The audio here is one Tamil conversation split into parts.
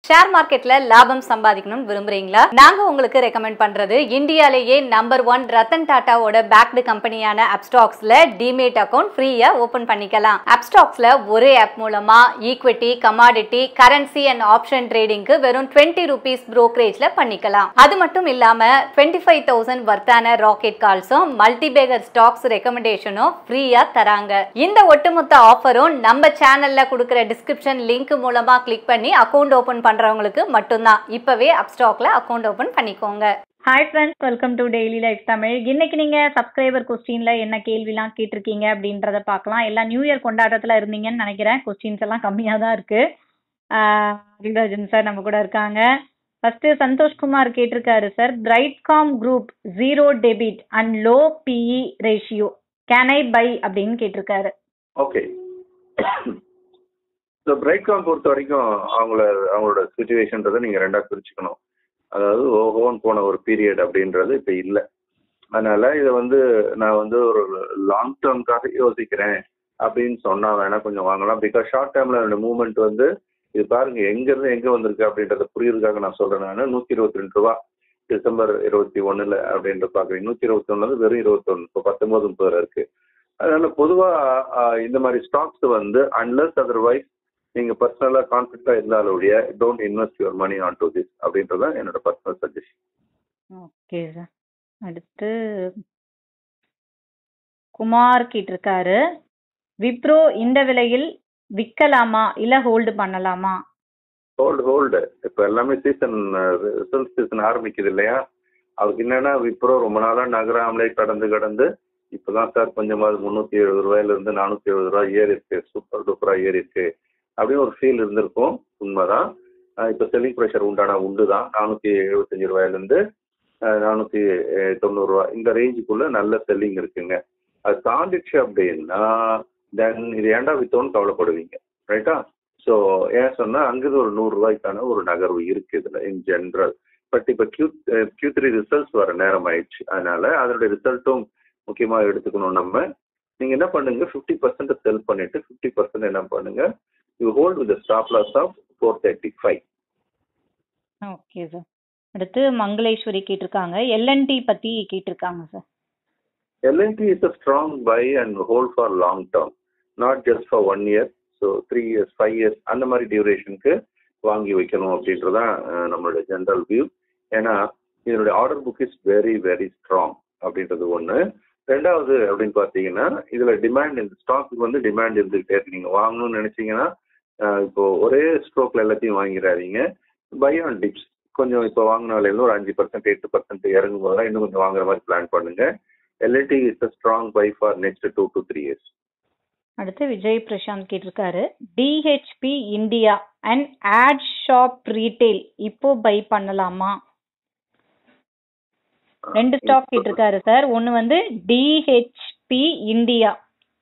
ஷேர் மார்க்கெட்ல லாபம் சம்பாதிக்கணும்னு விரும்புறீங்களா நாங்க உங்களுக்கு ரெக்கமெண்ட் பண்றது இந்தியாலேயே நம்பர் ஒன் ரத்தன் டாட்டாவோட பேக்டு கம்பெனியான அப்ஸ்டாக்ஸ்ல டிமேட் அக்கௌண்ட் ஃப்ரீயா ஓபன் பண்ணிக்கலாம் அப்ஸ்டாக்ஸ்ல ஒரே ஆப் மூலமா equity commodity currency and option ட்ரேடிங்க்கு வெறும் டுவெண்ட்டி ருபீஸ் ப்ரோக்கரேஜ்ல பண்ணிக்கலாம் அது மட்டும் இல்லாம டுவெண்ட்டி ஃபைவ் தௌசண்ட் வர்த்தான ராக்கெட் கால்ஸும் மல்டிபேகர் ஸ்டாக்ஸ் ரெக்கமெண்டேஷனும் ஃப்ரீயா தராங்க இந்த ஒட்டுமொத்த ஆஃபரும் நம்ம சேனல்ல கொடுக்குற டிஸ்கிரிப்ஷன் லிங்க் மூலமா கிளிக் பண்ணி அக்கௌண்ட் ஓபன் பண்றவங்களுக்கு மட்டும்தான் இப்பவே அப்ஸ்டாக்ல அக்கௌண்ட் ஓபன் பண்ணிக்கோங்க hi friends welcome to daily life Tamil இன்னைக்கு நீங்க சப்ஸ்கிரைபர் கொஸ்டின்ல என்ன கேள்விலாம் கேட்டிருக்கீங்க அப்படின்றத பார்க்கலாம் எல்லாம் நியூ இயர் கொண்டாட்டத்துல இருந்தீங்கன்னு நினைக்கிறேன் கொஸ்டின்ஸ் எல்லாம் கம்மியா தான் இருக்கு அரிராஜன் சார் நம்ம கூட இருக்காங்க ஃபர்ஸ்ட் சந்தோஷ்குமார் கேட்டிருக்காரு sir Brightcom group zero debit and low P E ratio can I buy அப்படின்னு கேட்டிருக்காரு ஓகே ஸோ பிரைட்காம் பொறுத்த வரைக்கும் அவங்கள அவங்களோட சுச்சுவேஷன்றதை நீங்கள் ரெண்டாக பிரிச்சுக்கணும் அதாவது ஓஹோன்னு போன ஒரு பீரியட் அப்படின்றது இப்போ இல்லை அதனால இதை வந்து நான் வந்து ஒரு லாங் டேர்ம்காக யோசிக்கிறேன் அப்படின்னு சொன்னா வேணா கொஞ்சம் வாங்கலாம் பிகாஸ் ஷார்ட் டேர்ம்ல என்னோட மூவ்மெண்ட் வந்து இது பாருங்க எங்க இருந்து எங்க வந்திருக்கு அப்படின்றத புரியுறதுக்காக நான் சொல்றேன் நான் நூத்தி இருபத்தி ரெண்டு ரூபா டிசம்பர் இருபத்தி ஒண்ணுல அப்படின்ற பாக்குறீங்க நூத்தி இருபத்தி ஒண்ணுல வெறும் இருபத்தொன்னு இப்போ பத்தொன்பது முப்பது இருக்கு அதனால பொதுவா ஆஹ், இந்த மாதிரி ஸ்டாக்ஸ் வந்து அன்லஸ் அதர்வைஸ் நீங்க பர்சனலா கான்ஃபிடண்டா இருந்தாலும் ஒழிய don't invest your money on to this அப்படின்றது தான் என்னோட பர்சனல் சஜஷன் ஓகே சார் அடுத்து குமார் கேட்டிருக்காரு விப்ரோ இந்த விலையில் விற்கலாமா இல்ல ஹோல்டு பண்ணலாமா ஹோல்டு ஹோல்டு இப்போ எல்லாமே சீசன் ரிசல்ட் சீசன் ஆரம்பிக்குது இல்லையா அவருக்கு என்னன்னா விப்ரோ ரொம்ப நாளா நகராமலே கடந்து கடந்து இப்போதான் சார் கொஞ்சமாவது முந்நூற்றி எழுபது ரூபாயில இருந்து நானூற்றி எழுபது ரூபாய் ஏறி இருக்கு சூப்பர் டூப்பரா ஏறி இருக்கு அப்படின்னு ஒரு ஃபீல் இருந்திருக்கும் உண்மைதான் ஆஹ் இப்போ செல்லிங் ப்ரெஷர் உண்டான உண்டு தான் நானூற்றி எழுபத்தஞ்சு ரூபாயிலேருந்து நானூற்றி தொண்ணூறுரூவா இந்த ரேஞ்சுக்குள்ள நல்ல செல்லிங் இருக்குங்க அது தாண்டிடுச்சு அப்படின்னா தென் இது ஏன்டா வித்தோன்னு கவலைப்படுவீங்க ரைட்டா ஸோ ஏன் சொன்னால் அங்கிருந்து ஒரு நூறு ரூபாய்க்கான ஒரு நகர்வு இருக்கு இதில் இன் ஜென்ரல் பட் இப்போ கியூ கியூ த்ரீ ரிசல்ட்ஸ் வர நேரம் ஆயிடுச்சு அதனால அதனுடைய ரிசல்ட்டும் முக்கியமாக எடுத்துக்கணும் நம்ம நீங்கள் என்ன பண்ணுங்க ஃபிஃப்டி பர்சன்ட் செல் பண்ணிட்டு ஃபிஃப்டி பர்சன்ட் என்ன பண்ணுங்க you hold with stop loss of four thirty five okay sir அடுத்து மங்களேஸ்வரி கேட்டிருக்காங்க எல்என்டி பத்தி கேட்டிருக்காங்க sir LNT is a strong buy and hold for long term, not just for one year. So three years five years அந்த மாதிரி டியூரேஷனுக்கு வாங்கி வைக்கணும் அப்படின்றதான் அஹ், நம்மளோட ஜென்ரல் வியூ ஏன்னா இதனுடைய order book is very very strong அப்படின்றது ஒன்று ரெண்டாவது அப்படின்னு பார்த்தீங்கன்னா இதில் டிமாண்ட் இந்த ஸ்டாக்கு வந்து டிமாண்ட் இருந்துகிட்டே இருக்கு நீங்கள் வாங்கணும்னு நினச்சிங்கன்னா இப்போ ஒரே ஸ்ட்ரோக்கில் எல்லாத்தையும் வாங்கிடாதீங்க பை ஆன் டிப்ஸ் கொஞ்சம் இப்போ வாங்கினாலேருந்து ஒரு அஞ்சு பர்சன்ட் எட்டு பர்சன்ட் இறங்கும் போதெல்லாம் இன்னும் கொஞ்சம் வாங்குற மாதிரி பிளான் பண்ணுங்க L I D is a strong buy for next two to three years அடுத்து விஜய் பிரசாந்த் கேட்டிருக்காரு D H P India and ad shop retail இப்போ பை பண்ணலாமா ரெண்டு ஸ்டாக் கேட்டிருக்காரு சார் ஒன்னு வந்து டிஹெச்பி இந்தியா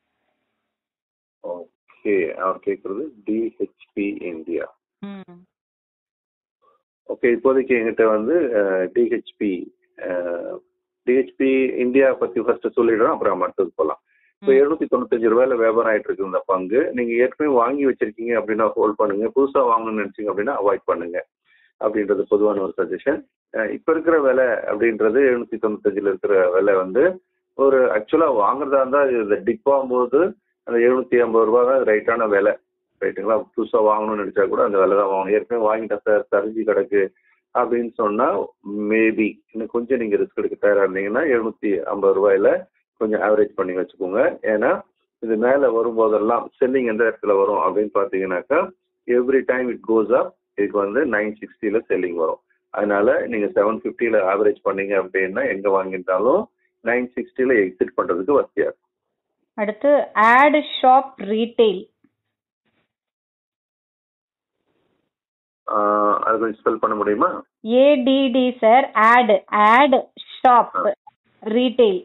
ஓகே அவர் கேட்குறது டிஹெச்பி இந்தியா ம் ஓகே இப்போதைக்கு எங்கிட்ட வந்து டிஹெச்பி டிஹெச்பி இந்தியா பற்றி ஃபர்ஸ்ட் சொல்லிடுறோம் அப்புறம் மற்றது போகலாம் இப்போ எழுநூத்தி தொண்ணூத்தஞ்சு ரூபாயில வியாபாரம் ஆயிட்டு இருக்கு இந்த பங்கு நீங்க ஏற்கனவே வாங்கி வச்சிருக்கீங்க அப்படின்னா ஹோல்ட் பண்ணுங்க புதுசா வாங்கணும்னு நினைச்சீங்க அப்படின்னா அவாய்ட் பண்ணுங்க அப்படின்றது பொதுவான ஒரு சஜஷன் இப்ப இருக்கிற விலை அப்படின்றது எழுநூத்தி தொண்ணூத்தஞ்சுல இருக்கிற விலை வந்து ஒரு ஆக்சுவலா வாங்குறதா இருந்தா இது டிப் ஆகும்போது அந்த எழுநூத்தி ஐம்பது ரூபா தான் ரைட்டான விலை ரைட்டுங்களா புதுசா வாங்கணும்னு நினைச்சா கூட அந்த விலை தான் வாங்கணும் ஏற்கனவே வாங்கிட்டேன் சார் சரிஞ்சு கிடக்கு அப்படின்னு சொன்னா மேபி இன்னும் கொஞ்சம் நீங்க ரிஸ்க் எடுக்க தயாரா இருந்தீங்கன்னா எழுநூத்தி ஐம்பது ரூபாயில கொஞ்சம் ஆவரேஜ் பண்ணி வச்சுக்கோங்க ஏன்னா இது மேல வரும்போதெல்லாம் செல்லிங் எந்த இடத்துல வரும் அப்படின்னு பாத்தீங்கன்னாக்கா every time it goes up இதுக்கு வந்து நைன் சிக்ஸ்டில செல்லிங் வரும் அதனால நீங்க செவன் ஃபிஃப்டில ஆவரேஜ் பண்ணீங்க அப்படின்னா எங்க வாங்கிட்டாலும் நைன் சிக்ஸ்டில எக்ஸிட் பண்றதுக்கு வசதியா இருக்கும் அடுத்து ஆட் ஷாப் ரீட்டைல் ஆஹ் அது கொஞ்சம் ஸ்பெல் பண்ண முடியுமா A D D sir add add shop retail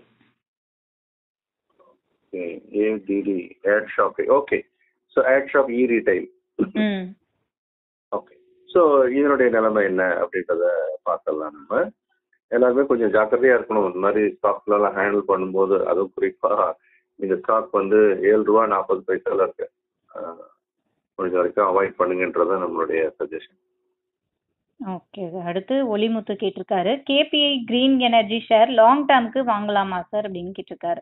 A D D add shop okay so add shop E retail hmm okay so இதனுடைய நிலைமை என்ன அப்படின்றத பார்த்துடலாம் நம்ம எல்லாருமே கொஞ்சம் ஜாக்கிரதையா இருக்கணும் இந்த மாதிரி ஸ்டாக்ஸ்லாம் ஹேண்டில் பண்ணும்போது அதுவும் குறிப்பா இந்த ஸ்டாக் வந்து ஏழு ரூபா நாற்பது பைசால இருக்கு ஆஹ் முடிஞ்ச வரைக்கும் அவாய்ட் பண்ணுங்கன்றதான் நம்மளுடைய சஜஷன் ஓகே சார் அடுத்து ஒளிமுத்து கேட்டிருக்காரு KPI green energy share long டேர்முக்கு வாங்கலாமா சார் அப்படின்னு கேட்டிருக்காரு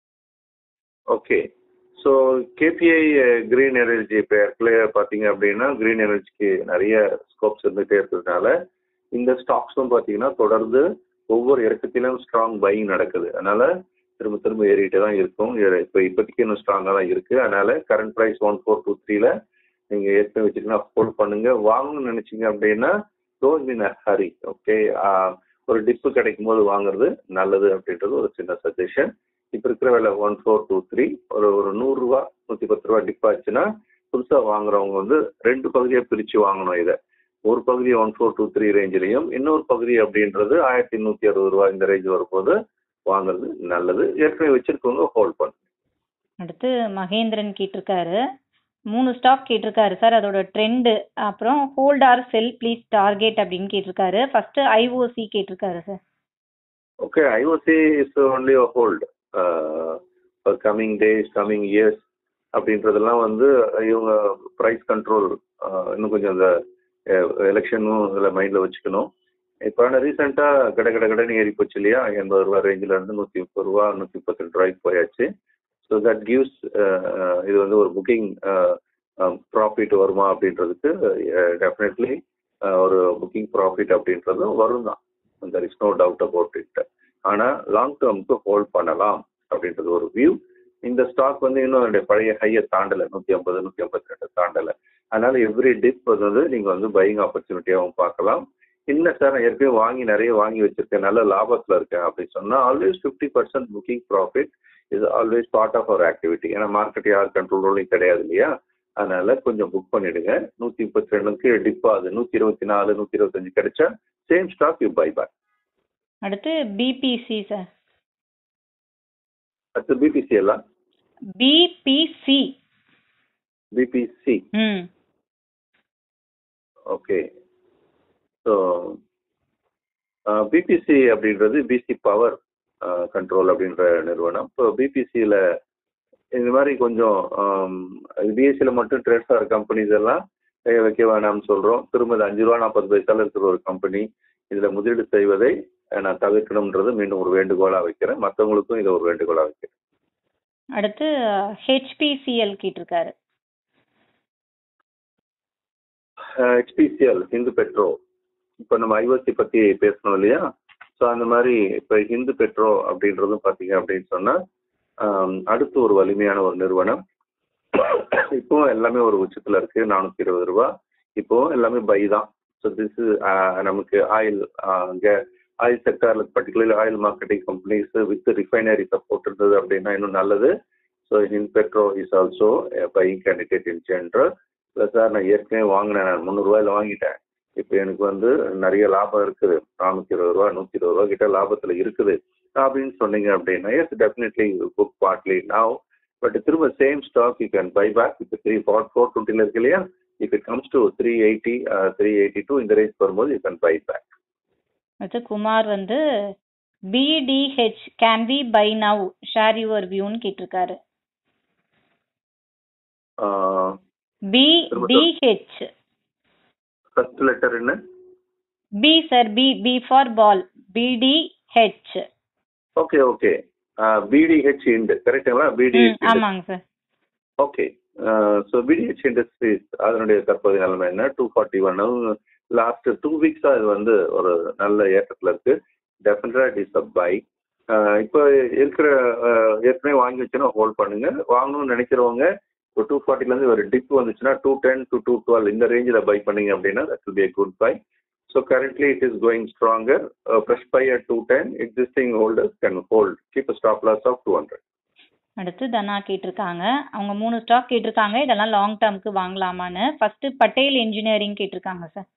okay so KPI green energy பேர்ல பார்த்தீங்க அப்படின்னா கிரீன் எனர்ஜிக்கு நிறைய ஸ்கோப்ஸ் இருந்துகிட்டே இருக்கிறதுனால இந்த ஸ்டாக்ஸும் பார்த்தீங்கன்னா தொடர்ந்து ஒவ்வொரு இறக்கத்திலும் ஸ்ட்ராங் பையிங் நடக்குது அதனால திரும்ப திரும்ப ஏறிட்டே தான் இருக்கும் இப்போ இப்போதைக்கு இன்னும் ஸ்ட்ராங்காக தான் இருக்கு அதனால current price one four two த்ரீல நீங்கள் ஏற்கனவே வச்சுருக்கீங்கன்னா ஹோல்ட் பண்ணுங்க வாங்கணும்னு நினைச்சீங்க அப்படின்னா டோன்ட் இன் ஹரி ஓகே ஒரு டிப்பு கிடைக்கும் போது வாங்குறது நல்லது அப்படின்றது ஒரு சின்ன சஜஷன் இப்போ இருக்கிற விலை ஒன் ஃபோர் டூ த்ரீ ஒரு ஒரு நூறுரூவா நூற்றி பத்து ரூபா டிப் ஆச்சுன்னா புதுசாக வாங்குறவங்க வந்து ரெண்டு பகுதியாக பிரித்து வாங்கணும் இதை ஒரு பகுதி ஒன் ஃபோர் டூ த்ரீ ரேஞ்சிலையும் இன்னொரு பகுதி அப்படின்றது ஆயிரத்தி நூற்றி அறுபது ரூபா இந்த ரேஞ்ச் வரும்போது வாங்குறது நல்லது ஏற்கனவே வச்சிருக்கவங்க ஹோல்ட் பண்ணுங்க அடுத்து மகேந்திரன் கேட்டிருக்காரு மூணு ஸ்டாக் கேட்டிருக்காரு சார் அதோட ட்ரெண்டு அப்புறம் hold or sell please target அப்படின்னு கேட்டிருக்காரு ஃபர்ஸ்ட் ஐஓசி கேட்டிருக்காரு sir okay IOC is only a hold for coming days coming years அப்படின்றதெல்லாம் வந்து இவங்க ப்ரைஸ் கண்ட்ரோல் இன்னும் கொஞ்சம் அந்த எலெக்ஷனும் இதில் மைண்டில் வச்சுக்கணும் இப்போ ஆனால் ரீசெண்டாக கட கட கடைன்னு ஏறி போச்சு இல்லையா எண்பது ரூபா ரேஞ்சில் இருந்து நூற்றி முப்பது ரூபா நூற்றி முப்பத்தி ரெண்டு ரூபாய்க்கு போயாச்சு ஸோ தட் கிவ்ஸ் இது வந்து ஒரு புக்கிங் ப்ராஃபிட் வருமா அப்படின்றதுக்கு டெஃபினெட்லி ஒரு புக்கிங் ப்ராஃபிட் அப்படின்றது வரும் தான் there is no doubt about it ஆனால் லாங் டேர்முக்கு ஹோல்ட் பண்ணலாம் அப்படின்றது ஒரு வியூ இந்த ஸ்டாக் வந்து இன்னும் என்னுடைய பழைய ஹையை தாண்டலை நூற்றி ஐம்பது நூற்றி ஐம்பத்தி ரெண்டு தாண்டலை அதனால எவ்ரி டிப் வந்து நீங்கள் வந்து பையிங் ஆப்பர்ச்சுனிட்டியாகவும் பார்க்கலாம் இல்லை சார் நான் ஏற்கனவே வாங்கி நிறைய வாங்கி வச்சிருக்கேன் நல்ல லாபத்தில் இருக்கேன் அப்படின்னு சொன்னால் always fifty percent booking profit இது always part of our activity ஏன்னா மார்க்கெட் யார் கண்ட்ரோலும் கிடையாது இல்லையா அதனால கொஞ்சம் புக் பண்ணிடுங்க நூற்றி முப்பத்தி ரெண்டுக்கு டிப் ஆகுது நூற்றி இருபத்தி நாலு நூற்றி இருபத்தஞ்சு கிடைச்சா same stock you buy back அடுத்து பிபிசி சார் அடுத்து பிபிசி எல்லாம் BPC BPC hmm okay so BPC அப்படின்றது பிசி பவர் கண்ட்ரோல் அப்படின்ற நிறுவனம் இப்போ பிபிசியில் இந்த மாதிரி கொஞ்சம் பிஎஸ்சியில் மட்டும் ட்ரேட்ஸ் ஆகிற கம்பெனிஸ் எல்லாம் வைக்க வேணாம்னு சொல்கிறோம் திரும்ப இது அஞ்சு ரூபா நாற்பது பைசால இருக்கிற ஒரு கம்பெனி இதில் முதலீடு செய்வதை நான் தவிர்க்கணுன்றது மீண்டும் ஒரு வேண்டுகோளாக வைக்கிறேன் மற்றவங்களுக்கும் இதை ஒரு வேண்டுகோளாக வைக்கிறேன் அடுத்து ஹெச்பிசிஎல் கேட்டிருக்காரு ஹெச்பிசிஎல் ஹிந்து பெட்ரோ இப்போ நம்ம ஐஓசி பற்றி பேசணும் இல்லையா ஸோ அந்த மாதிரி இப்போ ஹிந்து பெட்ரோ அப்படின்றதும் பார்த்தீங்க அப்படின்னு சொன்னால் அடுத்து ஒரு வலிமையான ஒரு நிறுவனம் இப்போ எல்லாமே ஒரு உச்சத்தில் இருக்கு நானூற்றி இருபது ரூபா இப்போ எல்லாமே பை தான் ஸோ திஸ் நமக்கு ஆயில் ஆயில் செக்டாரில் particularly oil marketing companies with refinery support இருந்தது அப்படின்னா இன்னும் நல்லது so Hind petro is also buying candidate in general இல்லை சார் நான் ஏற்கனவே வாங்கினேன் நான் முந்நூறுரூவாயில் வாங்கிட்டேன் இப்போ எனக்கு வந்து நிறைய லாபம் இருக்குது நானூற்றி இருபது ரூபா நூற்றி இருபது ரூபா கிட்ட லாபத்தில் இருக்குது அப்படின்னு சொன்னீங்க அப்படின்னா yes definitely book partly now but திரும்ப same stock you can buy back இப்போ த்ரீ ஃபார் ஃபோர் டுவெண்ட்டியில் இருக்கு இல்லையா if it comes to three eighty three eighty two இந்த ரேஞ்ச் வரும்போது யூ கேன் பை பேக் அடுத்து குமார் வந்து BDH can we buy now share your வியூன்னு கேட்டிருக்காரு பிடிஹெச் ஃபர்ஸ்ட் லெட்டர் என்ன B sir B B for ball BDH okay okay BDH இண்டு கரெக்டுங்களா பிடிஹெச் ஆமாங்க sir okay so BDH industries அதனுடைய தற்போதைய நிலைமை என்ன two forty one last two வீக்ஸாக இது வந்து ஒரு நல்ல ஏற்றத்தில் இருக்கு டெஃபினட்டாக இட் இஸ் அ பை இப்போ இருக்கிற ஏற்கனவே வாங்கி வச்சுன்னா ஹோல்ட் பண்ணுங்க வாங்கணும்னு நினைக்கிறவங்க இப்போ டூ ஃபார்ட்டிலேருந்து ஒரு டிப் வந்துச்சுன்னா two ten to two twelve இந்த ரேஞ்சில் பை பண்ணீங்க அப்படின்னா that will be a good buy so currently it is going stronger fresh buy at two ten existing holders can hold keep stop loss of two hundred அடுத்து தனா கேட்டிருக்காங்க அவங்க மூணு ஸ்டாக் கேட்டிருக்காங்க இதெல்லாம் லாங் டேர்முக்கு வாங்கலாமான்னு ஃபர்ஸ்ட் பட்டேல் இன்ஜினியரிங் கேட்டிருக்காங்க சார்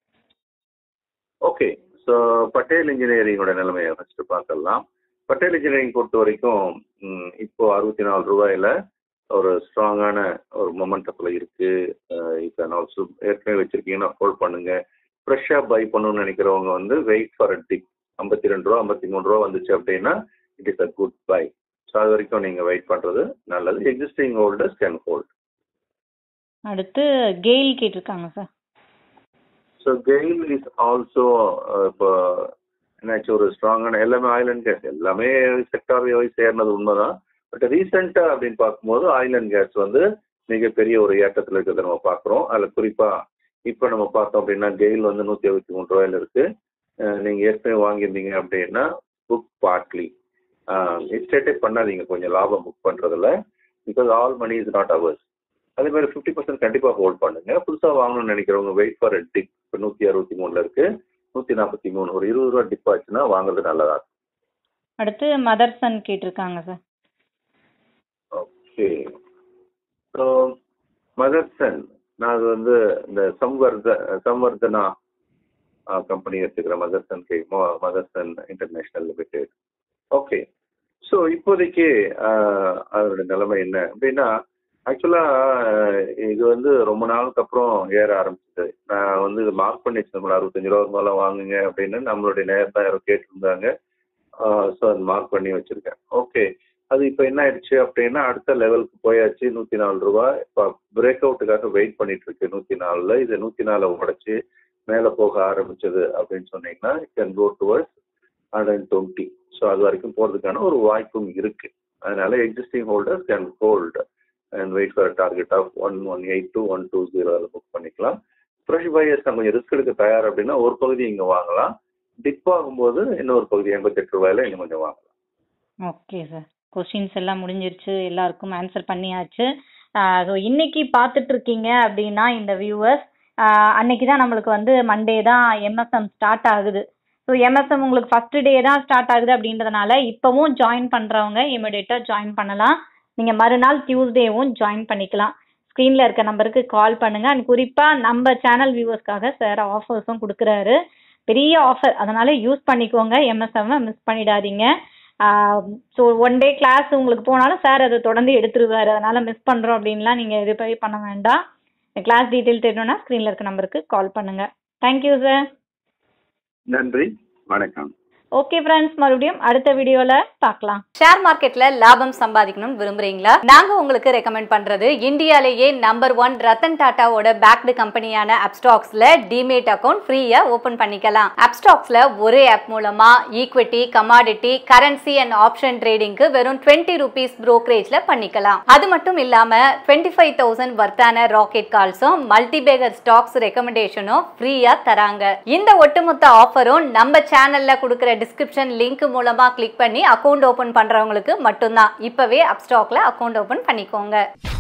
ஓகே ஸோ பட்டேல் இன்ஜினியரிங்கோட நிலைமையை ஃபர்ஸ்ட் பார்த்துடலாம் பட்டேல் இன்ஜினியரிங் பொறுத்த வரைக்கும் ம், இப்போ அறுபத்தி நாலு ரூபாயில ஒரு ஸ்ட்ராங்கான ஒரு மொமெண்டத்தில் இருக்கு இப்போ ஆல்சோ ஏற்கனவே வச்சிருக்கீங்கன்னா ஹோல்ட் பண்ணுங்க ஃப்ரெஷ்ஷாக பை பண்ணணும்னு நினைக்கிறவங்க வந்து வெயிட் ஃபார் அ டிக் ஐம்பத்தி ரெண்டு ரூபா ஐம்பத்தி மூணு ரூபா வந்துச்சு அப்படின்னா it is a good buy so அது வரைக்கும் நீங்கள் வெயிட் பண்ணுறது நல்லது எக்ஸிஸ்டிங் ஹோல்டர்ஸ் கேன் ஹோல்ட் அடுத்து கெயில் கேட்டிருக்காங்க sir so so GAIL is also இப்போ என்னாச்சும் ஒரு ஸ்ட்ராங்கான எல்லாமே ஆயில் அண்ட் கேஸ் எல்லாமே செக்டார் வைஸ் ஏறினது உண்மைதான் பட் ரீசெண்டாக அப்படின்னு பார்க்கும்போது ஆயில் அண்ட் கேஸ் வந்து மிகப்பெரிய ஒரு ஏற்றத்தில் இருக்கிறத நம்ம பார்க்குறோம் அதில் குறிப்பாக இப்போ நம்ம பார்த்தோம் அப்படின்னா கெயில் வந்து நூற்றி அறுபத்தி மூணு ரூபாயில இருக்கு அஹ் நீங்க ஏற்கனவே வாங்கியிருந்தீங்க அப்படின்னா புக் பார்ட்லி எஸ்டேட்டே பண்ணாதீங்க கொஞ்சம் லாபம் புக் பண்றதுல because all money is not ours அதே மாதிரி ஃபிஃப்டி பர்சன்ட் கண்டிப்பாக ஹோல்ட் பண்ணுங்க புதுசாக வாங்கணும்னு நினைக்கிறவங்க வெயிட் ஃபார் டிப் இப்போ நூற்றி அறுபத்தி மூணுல இருக்கு நூற்றி நாற்பத்தி மூணு ஒரு இருபது ரூபா டிப் ஆச்சுன்னா வாங்குறது நல்லதா இருக்கும் அடுத்து மதர்சன் கேட்டிருக்காங்க சார் ஓகே ஸோ மதர்சன் நான் அது வந்து இந்த சம்வர்த சம்வர்தனா கம்பெனி எடுத்துக்கிறேன் மதர்சன் கே Motherson international limited okay so இப்போதைக்கு ஆஹ், அதோட நிலைமை என்ன அப்படின்னா ஆக்சுவலாக இது வந்து ரொம்ப நாளுக்கு அப்புறம் ஏற ஆரம்பிச்சது நான் வந்து இது மார்க் பண்ணி வச்சிருந்தேன் அறுபத்தஞ்சு ரூபா மேலே வாங்குங்க அப்படின்னு நம்மளுடைய நேரத்தை யாரோ கேட்டிருந்தாங்க ஸோ அது மார்க் பண்ணி வச்சிருக்கேன் ஓகே அது இப்போ என்ன ஆயிடுச்சு அப்படின்னா அடுத்த லெவலுக்கு போயாச்சு நூற்றி நாலு ரூபா இப்போ பிரேக் அவுட்டுக்காக வெயிட் பண்ணிட்டு இருக்கு நூற்றி நாலில் இது நூற்றி நாலை உடைச்சு மேலே போக ஆரம்பிச்சது அப்படின்னு சொன்னீங்கன்னா can go towards hundred twenty so அது வரைக்கும் போகிறதுக்கான ஒரு வாய்ப்பும் இருக்கு அதனால existing holders can hold and wait for target of one one eight two one two zero அதில் புக் பண்ணிக்கலாம் ஃப்ரெஷ் பையர்ஸ் கொஞ்சம் ரிஸ்க் எடுக்க தயார் அப்படின்னா ஒரு பகுதி இங்கே வாங்கலாம் டிப் ஆகும்போது இன்னொரு பகுதி எண்பத்தெட்டு ரூபாயில இன்னும் கொஞ்சம் வாங்கலாம் ஓகே சார் கொஸ்டின்ஸ் எல்லாம் முடிஞ்சிருச்சு எல்லாருக்கும் ஆன்சர் பண்ணியாச்சு ஸோ இன்னைக்கு பார்த்துட்டு இருக்கீங்க அப்படின்னா இந்த வியூவர்ஸ் அன்னைக்கு தான் நம்மளுக்கு வந்து மண்டே தான் எம்எஸ்எம் ஸ்டார்ட் ஆகுது ஸோ எம்எஸ்எம் உங்களுக்கு ஃபர்ஸ்ட் டே தான் ஸ்டார்ட் ஆகுது அப்படின்றதுனால இப்போவும் ஜாயின் பண்ணுறவங்க இமிடியேட்டாக ஜாயின் பண்ணலாம் நீங்கள் மறுநாள் டியூஸ்டேவும் ஜாயின் பண்ணிக்கலாம் ஸ்க்ரீனில் இருக்க நம்பருக்கு கால் பண்ணுங்கள் அண்ட் குறிப்பாக நம்ம சேனல் வியூவர்ஸ்க்காக சார் ஆஃபர்ஸும் கொடுக்குறாரு பெரிய ஆஃபர் அதனால யூஸ் பண்ணிக்கோங்க எம்எஸ்எம் மிஸ் பண்ணிடாதீங்க ஸோ ஒன் டே கிளாஸ் உங்களுக்கு போனாலும் சார் அதை தொடர்ந்து எடுத்துருவாரு அதனால மிஸ் பண்ணுறோம் அப்படின்லாம் நீங்கள் இது போய் பண்ண வேண்டாம் கிளாஸ் டீட்டெயில் தெரியணும்னா ஸ்க்ரீனில் இருக்க நம்பருக்கு கால் பண்ணுங்க தேங்க்யூ சார் நன்றி வணக்கம் ஓகே ஃப்ரெண்ட்ஸ் மறுபடியும் அடுத்த வீடியோவில் பார்க்கலாம் ஷேர் மார்க்கெட்ல லாபம் சம்பாதிக்கணும்னு விரும்புறீங்களா நாங்க உங்களுக்கு ரெக்கமெண்ட் பண்றது இந்தியாலேயே நம்பர் ஒன் ரத்தன் டாட்டாவோட பேக்டு கம்பெனியான அப்ஸ்டாக்ஸ்ல டிமேட் அக்கவுண்ட் ஃப்ரீயா ஓபன் பண்ணிக்கலாம் அப்ஸ்டாக்ஸ்ல ஒரே ஆப் மூலமா equity commodity currency and option ட்ரேடிங்க்கு வெறும் டுவெண்ட்டி ருபீஸ் ப்ரோக்கரேஜ்ல பண்ணிக்கலாம் அது மட்டும் இல்லாம டுவெண்ட்டி ஃபைவ் தௌசண்ட் வர்த்தான ராக்கெட் கால்ஸும் மல்டிபேகர் ஸ்டாக்ஸ் ரெக்கமெண்டேஷனும் ஃப்ரீயா தராங்க இந்த ஒட்டுமொத்த ஆஃபரும் நம்ம சேனல்ல கொடுக்குற டிஸ்கிரிப்ஷன் லிங்க் மூலமா கிளிக் பண்ணி அக்கவுண்ட் ஓபன் பண்றவங்களுக்கு மட்டும்தான் இப்பவே அப்ஸ்டாக்ல அக்கவுண்ட் ஓபன் பண்ணிக்கோங்க